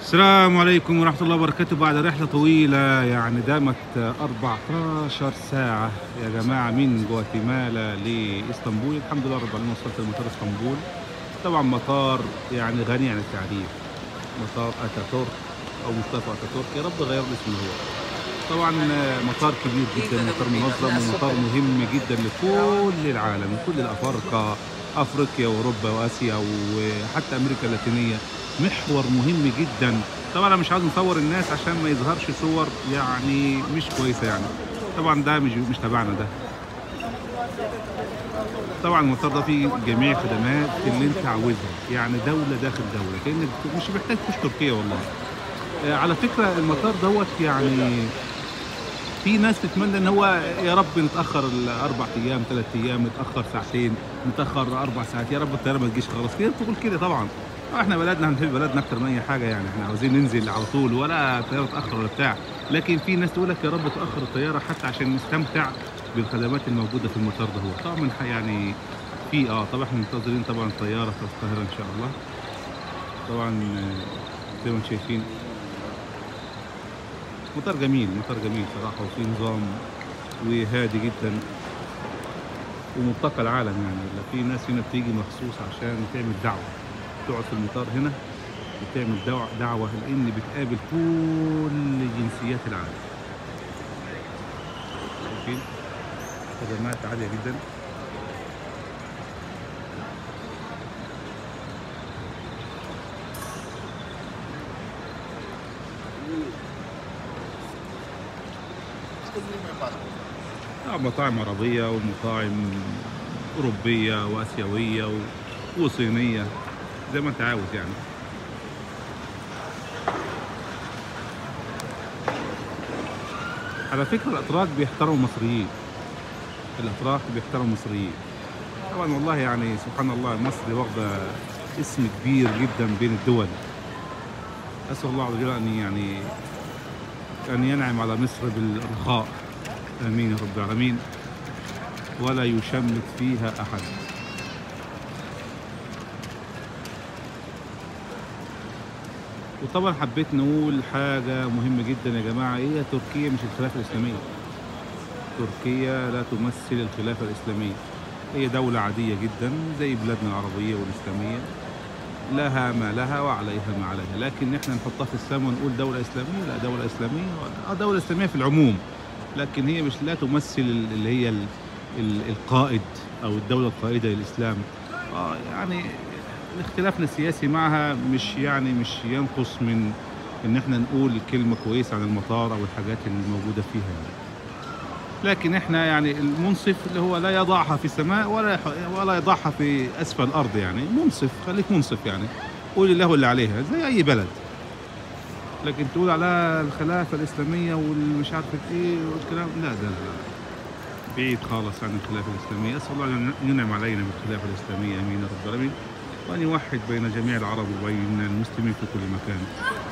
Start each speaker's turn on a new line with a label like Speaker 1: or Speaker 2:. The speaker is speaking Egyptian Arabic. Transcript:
Speaker 1: السلام عليكم ورحمة الله وبركاته بعد رحلة طويلة يعني دامت 14 ساعة يا جماعة من جواتيمالا لإسطنبول الحمد لله رب العالمين وصلت لمطار إسطنبول طبعا مطار يعني غني عن التعريف مطار أتاتورك أو مصطفى أتاتورك يا رب غير لي اسمه هو طبعا مطار كبير جدا مطار منظم ومطار مهم جدا لكل العالم من كل الأفارقة أفريقيا وأوروبا وآسيا وحتى أمريكا اللاتينية محور مهم جدا طبعا انا مش عاوز نصور الناس عشان ما يظهرش صور يعني مش كويسه يعني طبعا ده مش مش تبعنا ده طبعا المطار ده فيه جميع خدمات اللي انت عاوزها يعني دوله داخل دوله كانك مش محتاج تخش تركيا والله آه، على فكره المطار دوت يعني في ناس تتمنى ان هو يا رب نتاخر الاربع ايام ثلاث ايام نتاخر ساعتين نتاخر اربع ساعات يا رب الطياره ما تجيش خلاص في ناس تقول كده طبعا احنا بلدنا هنحب بلدنا اكتر من اي حاجه يعني احنا عاوزين ننزل على طول ولا الطياره تاخر ولا بتاع لكن في ناس تقول لك يا رب تاخر الطياره حتى عشان نستمتع بالخدمات الموجوده في المطار ده هو طبعا ح- يعني في اه طبعا احنا منتظرين طبعا طياره في القاهره ان شاء الله طبعا آه، زي ما انتم شايفين مطار جميل مطار جميل صراحه وفي نظام وهادي جدا وملتقى العالم يعني لا في ناس هنا بتيجي مخصوص عشان تعمل دعوه تقعد في المطار هنا وتعمل دعوة, دعوة لأن بتقابل كل جنسيات العالم شايفين خدمات عالية جدا آه، مطاعم عربية ومطاعم أوروبية وآسيوية و... وصينية زي ما أنت عاوز يعني على فكرة الأتراك بيحترموا المصريين الأتراك بيحترموا المصريين طبعا والله يعني سبحان الله مصر واخدة اسم كبير جدا بين الدول أسأل الله عز وجل أن يعني أن ينعم على مصر بالرخاء آمين يا رب العالمين ولا يشمت فيها أحد وطبعا حبيت نقول حاجة مهمة جدا يا جماعة هي تركيا مش الخلافة الإسلامية تركيا لا تمثل الخلافة الإسلامية هي دولة عادية جدا زي بلادنا العربية والإسلامية لها ما لها وعليها ما عليها لكن احنا نحطها في السماء ونقول دولة إسلامية لا دولة إسلامية اه دولة إسلامية في العموم لكن هي مش لا تمثل اللي هي ال- ال- القائد أو الدولة القائدة للإسلام اه يعني اختلافنا السياسي معها مش يعني مش ينقص من ان احنا نقول كلمة كويسة عن المطار او الحاجات اللي موجودة فيها يعني. لكن احنا يعني المنصف اللي هو لا يضعها في السماء ولا يح- ولا يضعها في اسفل الارض يعني منصف خليك منصف يعني قول الله اللي عليها زي اي بلد لكن تقول عليها الخلافة الإسلامية والمش عارف ايه والكلام لا ده لا بعيد خالص عن الخلافة الإسلامية أسأل الله أن ينعم علينا بالخلافة الإسلامية آمين يا رب العالمين وأن يوحد بين جميع العرب وبين المسلمين في كل مكان